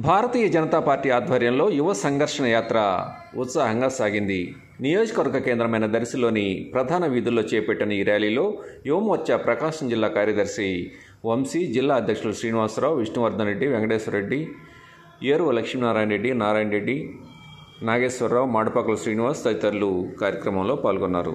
భారతీయ Janata party ఆధ్వర్యంలో యువ సంఘర్షణ యాత్ర ఉత్సాహంగా సాగింది నియోజకవర్గ కేంద్రమైన దర్శిలోని ప్రధాన వీధుల్లో చేపట్టిన ఈ ర్యాలీలో యువమోర్చా ప్రకాశం జిల్లా కార్యదర్శి వంశీ జిల్లా అధ్యక్షులు శ్రీనివాసరావు విష్ణువర్ధన్ రెడ్డి వెంకటేశ్వర రెడ్డి ఏరువ లక్ష్మీనారాయణ రెడ్డి నారాయణ రెడ్డి నాగేశ్వరరావు మాడపాకుల శ్రీనివాస్ తదితరులు కార్యక్రమంలో పాల్గొన్నారు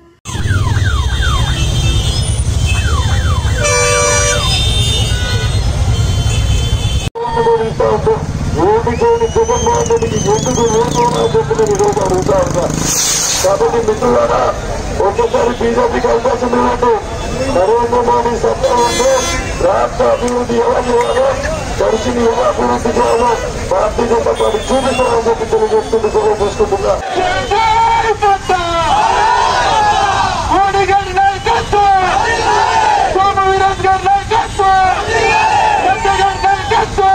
ఇస్తా ఉంటే ఓడిపోయిన జగన్మోహన్ రెడ్డికి ఎందుకు ఓటున్నా చెప్పిన ఈరోజు అడుగుతా ఉన్నా కాబట్టి మిత్రులారా ఒక్కసారి బీజేపీకి అవకాశం ఇవ్వండి నరేంద్ర మోడీ సత్తా ఉంటే రాష్ట్ర అభివృద్ధి ఎలా చేయాలో దర్శిని ఎలా అభివృద్ధి చేయాలో భారతీయ జనతా పార్టీ చూపిస్తామని చెప్పి తెలియజేస్తుంది సెలవు తీసుకుంటున్నా మోడీ గారి నాయకత్వం సోము వీరాజ్ గారి నాయకత్వం నడ్డా గారి నాయకత్వం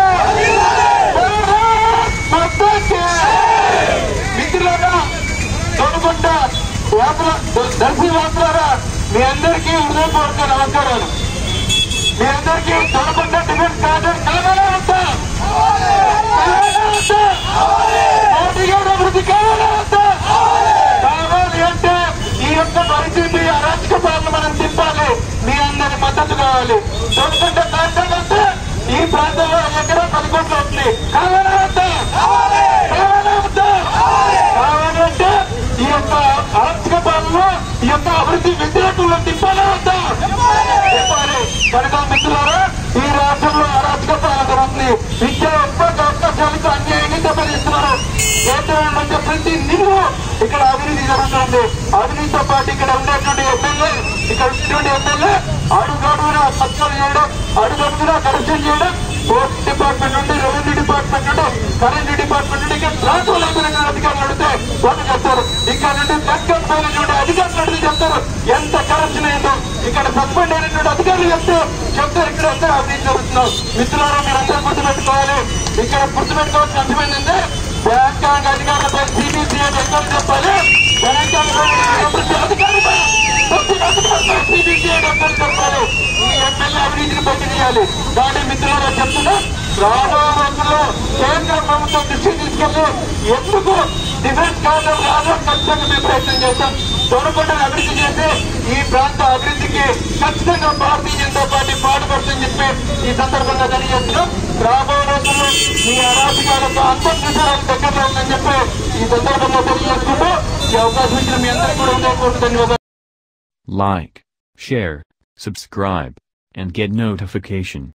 మిత్రులారా తోడుకుంట దర్శి వాసులారా మీ అందరికీ హృదయపూర్వక నమస్కారాలు మీ అందరికీ తోడుకుంట డిఫెన్స్ కాదు కావాలా వద్దా కావాలా వద్దా మోడీ గారు అభివృద్ధి కావాలా వద్దా కావాలి అంటే ఈ యొక్క పరిస్థితి అరాచక పాలన మనం తిప్పాలి మీ అందరి మద్దతు కావాలి తోడుకుంట ప్రాంతం అంటే ఈ ప్రాంతంలో ఎక్కడో పది కోట్లు అవుతుంది కావాలా వద్దా కావాలా వద్దా కావాలి అంటే ఈ యొక్క అరాచక పాలన ఈ యొక్క అభివృద్ధి వ్యతిరేకంలో తిప్పాలా వద్దా తిప్పాలి కనుక మిత్రులారా ఈ రాష్ట్రంలో అరాచక పాలన జరుగుతుంది విద్య ఒక్క అవకాశాలకు అన్యాయంగా దెబ్బతీస్తున్నారు కేంద్రం నుంచి ప్రతి నిల్లు ఇక్కడ అవినీతి జరుగుతుంది అవినీతితో పాటు ఇక్కడ ఉండేటువంటి ఎమ్మెల్యే ఇక్కడ ఉన్నటువంటి ఎమ్మెల్యే అడుగడుగునా పత్రాలు చేయడం అడుగడుగునా కరప్షన్ చేయడం పోలీస్ డిపార్ట్మెంట్ నుండి రెవెన్యూ డిపార్ట్మెంట్ నుండి కరెంట్ డిపార్ట్మెంట్ నుండి ఇక్కడ ట్రాన్స్ఫర్ అయిపోయిన అధికారులు అడిగితే వాళ్ళు చెప్తారు ఇక్కడ నుండి లెక్కలు పోయినటువంటి అధికారులు అడిగి చెప్తారు ఎంత కరప్షన్ అయిందో ఇక్కడ సస్పెండ్ అయినటువంటి అధికారులు చెప్తే చెప్తారు ఇక్కడ అంతా అవినీతి జరుగుతున్నాం మిత్రులారా మీరందరూ గుర్తుపెట్టుకోవాలి ఇక్కడ గుర్తుపెట్టుకోవాల్సిన అంశం ఏంటంటే బ్యాంకాంగ్ అధికారులపై సిబిసిఐ ఎక్కడ చెప్పాలి బ్యాంకాంగ్ ప్రతి అధికారిపై ప్రతి అధికారిపై సిబిసిఐ ఎక్కడ చెప్పాలి ఈ ఎమ్మెల్యే అవినీతిని బయట చేయాలి కానీ మిత్రులారా చెప్తున్నా రాబోయే రోజుల్లో కేంద్ర ప్రభుత్వం దృష్టి తీసుకెళ్లి ఎందుకు డిఫెన్స్ కారిడార్ రాదో ఖచ్చితంగా మేము ప్రయత్నం చేస్తాం తొడగొండను అభివృద్ధి చేసి ఈ ప్రాంత అభివృద్ధికి ఖచ్చితంగా భారతీయ జనతా పార్టీ పాటుపడుతుందని చెప్పి ఈ సందర్భంగా తెలియజేస్తున్నాం రాబోయే రోజుల్లో ఈ అరాజకాలకు అంతర్నిసారాలు దగ్గరలో ఉందని చెప్పి ఈ సందర్భంగా తెలియజేసుకుంటూ ఈ అవకాశం ఇచ్చిన మీ అందరికీ కూడా ఉండేటువంటి ధన్యవాదాలు Like, share, subscribe, and get notification.